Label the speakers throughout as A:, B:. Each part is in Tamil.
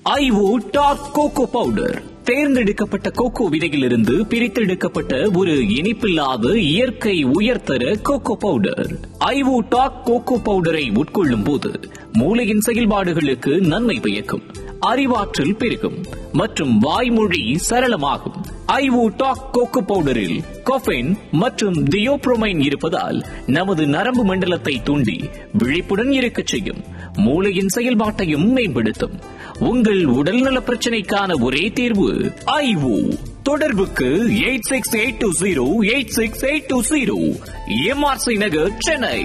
A: ஐஓ டார்க் கோகோ பவுடர் தேர்ந்தெடுக்கப்பட்ட கோகோ விதையிலிருந்து பிரித்தெடுக்கப்பட்ட ஒரு இனிப்பில்லாத இயற்கை உயர்தர cocoa powder IO dark cocoa பவுடரை உட்கொள்ளும் போது மூளையின் செயல்பாடுகளுக்கு நன்மை பயக்கும் அறிவாற்றல் பெருகும் மற்றும் வாய்மொழி சரளமாகும் ஐஓ டாக் கோகோ பவுடரில் கொஃபைன் மற்றும் தியோப்ரோமைன் இருப்பதால் நமது நரம்பு மண்டலத்தை தூண்டி விழிப்புடன் இருக்கச் செய்யும் மூளையின் செயல்பாட்டையும் மேம்படுத்தும் உங்கள் உடல்நல பிரச்சனைக்கான ஒரே தீர்வு ஐஓ தொடர்புக்கு eight six eight two zero eight six eight two zero MRC Nagar Chennai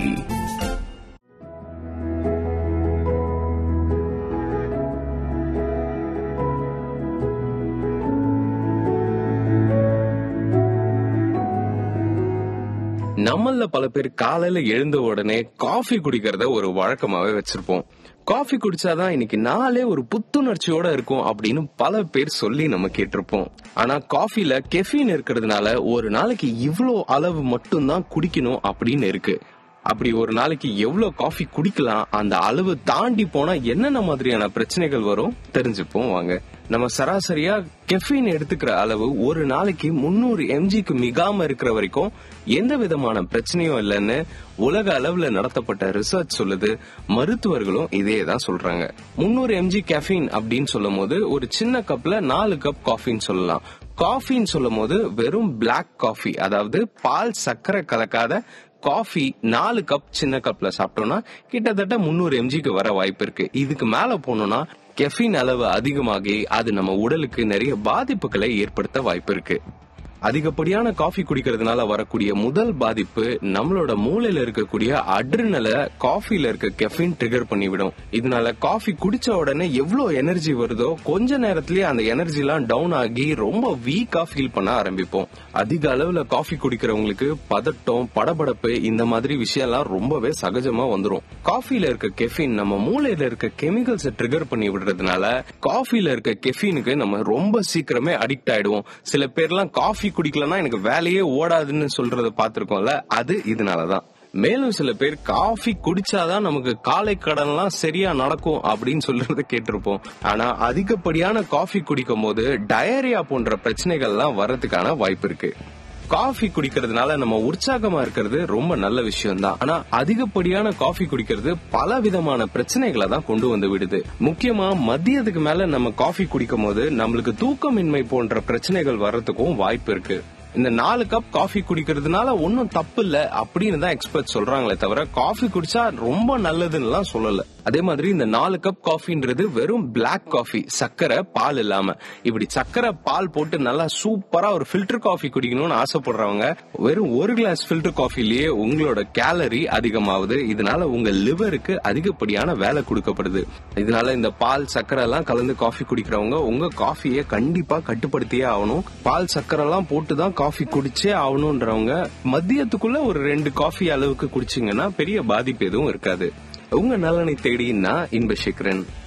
B: நம்மள பல பேர் காலையில எழுந்த உடனே காஃபி குடிக்கிறத ஒரு வழக்கமாவே வச்சிருப்போம் காஃபி குடிச்சாதான் இன்னைக்கு நாளே ஒரு புத்துணர்ச்சியோட இருக்கும் அப்படின்னு பல பேர் சொல்லி நம்ம கேட்டிருப்போம் ஆனா காஃபில கெஃபீன் இருக்கிறதுனால ஒரு நாளைக்கு இவ்ளோ அளவு மட்டும்தான் குடிக்கணும் அப்படின்னு இருக்கு அப்படி ஒரு நாளைக்கு எவ்வளவு காஃபி குடிக்கலாம் அந்த அளவு தாண்டி போனா என்னென்ன மாதிரியான பிரச்சனைகள் வரும் தெரிஞ்சுப்போம் வாங்க நம்ம சராசரியா கெஃபீன் எடுத்துக்கிற அளவு ஒரு நாளைக்கு முன்னூறு எம்ஜிக்கு மிகாம இருக்கிற வரைக்கும் எந்த விதமான பிரச்சனையும் இல்லைன்னு உலக அளவுல நடத்தப்பட்ட ரிசர்ச் சொல்லுது மருத்துவர்களும் இதே தான் சொல்றாங்க முன்னூறு எம்ஜி கெஃபீன் அப்படின்னு சொல்லும் போது ஒரு சின்ன கப்ல நாலு கப் காஃபின்னு சொல்லலாம் காஃபின்னு சொல்லும் போது வெறும் பிளாக் காஃபி அதாவது பால் சர்க்கரை கலக்காத காஃபி நாலு கப் சின்ன கப்ல சாப்பிட்டோம்னா கிட்டத்தட்ட முன்னூறு எம்ஜிக்கு வர வாய்ப்பு இருக்கு இதுக்கு மேல போனோம்னா கெஃபின் அளவு அதிகமாகி அது நம்ம உடலுக்கு நிறைய பாதிப்புகளை ஏற்படுத்த வாய்ப்பு இருக்கு அதிகப்படியான காஃபி குடிக்கிறதுனால வரக்கூடிய முதல் பாதிப்பு நம்மளோட மூளையில இருக்கக்கூடிய அட்ரினல காஃபில இருக்க கெஃபின் ட்ரிகர் பண்ணிவிடும் இதனால காஃபி குடிச்ச உடனே எவ்வளவு எனர்ஜி வருதோ கொஞ்ச நேரத்திலேயே அந்த எனர்ஜி எல்லாம் டவுன் ஆகி ரொம்ப வீக்கா ஃபீல் பண்ண ஆரம்பிப்போம் அதிக அளவுல காஃபி குடிக்கிறவங்களுக்கு பதட்டம் படபடப்பு இந்த மாதிரி விஷயம்லாம் ரொம்பவே சகஜமா வந்துரும் காஃபில இருக்க கெஃபின் நம்ம மூளையில இருக்க கெமிக்கல்ஸ் ட்ரிகர் பண்ணி விடுறதுனால காஃபில இருக்க கெஃபினுக்கு நம்ம ரொம்ப சீக்கிரமே அடிக்ட் ஆயிடுவோம் சில பேர்லாம் காஃபி குடிக்கலன்னா எனக்கு வேலையே ஓடாதுன்னு சொல்றத பாத்திருக்கோம்ல அது இதனாலதான் மேலும் சில பேர் காஃபி குடிச்சாதான் நமக்கு காலை கடன்லாம் சரியா நடக்கும் அப்படின்னு சொல்றத கேட்டிருப்போம் ஆனா அதிகப்படியான காஃபி குடிக்கும் போது டயரியா போன்ற பிரச்சனைகள்லாம் வர்றதுக்கான வாய்ப்பு இருக்கு காஃபி குடிக்கிறதுனால நம்ம உற்சாகமா இருக்கிறது ரொம்ப நல்ல விஷயம் தான் ஆனா அதிகப்படியான காஃபி குடிக்கிறது பல விதமான பிரச்சனைகளை தான் கொண்டு வந்து விடுது முக்கியமா மதியத்துக்கு மேல நம்ம காஃபி குடிக்கும் போது நம்மளுக்கு தூக்கமின்மை போன்ற பிரச்சனைகள் வர்றதுக்கும் வாய்ப்பு இருக்கு இந்த நாலு கப் காஃபி குடிக்கிறதுனால ஒன்னும் தப்பு இல்ல அப்படின்னு தான் எக்ஸ்பர்ட் சொல்றாங்களே தவிர காஃபி குடிச்சா ரொம்ப நல்லதுன்னு சொல்லல அதே மாதிரி இந்த நாலு கப் காஃபின்றது வெறும் பிளாக் காஃபி சக்கரை பால் இல்லாம இப்படி சக்கரை பால் போட்டு நல்லா சூப்பரா ஒரு ஃபில்டர் காஃபி குடிக்கணும்னு ஆசைப்படுறவங்க வெறும் ஒரு கிளாஸ் ஃபில்டர் காஃபிலேயே உங்களோட கேலரி அதிகமாகுது இதனால உங்க லிவருக்கு அதிகப்படியான வேலை கொடுக்கப்படுது இதனால இந்த பால் சக்கரை எல்லாம் கலந்து காஃபி குடிக்கிறவங்க உங்க காஃபியை கண்டிப்பா கட்டுப்படுத்தியே ஆகணும் பால் சக்கரை எல்லாம் போட்டு தான் காஃபி குடிச்சே ஆகணும்ன்றவங்க மதியத்துக்குள்ள ஒரு ரெண்டு காஃபி அளவுக்கு குடிச்சீங்கன்னா பெரிய பாதிப்பு எதுவும் இருக்காது உங்க நலனை தேடி நான் இன்பசேகரன்